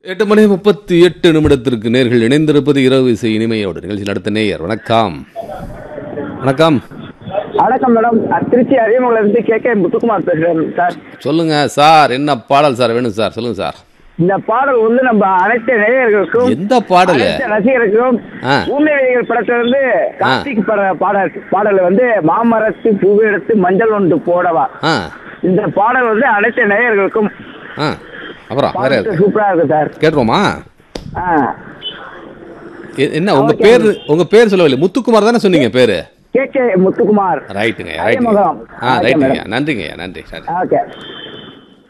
எட்டு மணி முப்பத்தி எட்டு நிமிடத்திற்கு நேர்கள் இணைந்திருப்பது இரவு இசை இனிமையோடு நிகழ்ச்சி நடத்த நேயர் வணக்கம் வணக்கம் வணக்கம் மேடம் அஹ் திருச்சி அரியமங்கலம் இருந்து கே கே முத்துக்குமார் பேசுறேன் சார் சொல்லுங்க சார் என்ன பாடல் சார் வேணும் சார் சொல்லுங்க சார் இந்த பாடல் வந்து நம்ம அனைத்து நேயர்களுக்கும் எந்த பாடல் அனைத்து ரசிகர்களுக்கும் ஆ. ஊமை வேதிகள் படத்துல இருந்து கார்த்திக் பட- பாடல் பாடல் வந்து மாமரத்து பூவு எடுத்து மஞ்சள் ஒன்று போடவா ஆ இந்த பாடல் வந்து அனைத்து நேயர்களுக்கும் ஆ அப்புறம் வேற பாட்டு இருக்கு சூப்பரா இருக்கு சார் கேட்டுருவோமா ஆ. எ- என்ன உங்க ஓகே. பேர் உங்க பேர் சொல்லவில்லை முத்துக்குமார் தானே சொன்னீங்க பேரு கே கே முத்துக்குமார் ரைட்டுங்க ரைட்டுங்க அரியமங்கலம். ஆ ஓகே, ரைட்டுங்க மேடம். நன்றிங்க நன்றி நன்றி ஓகே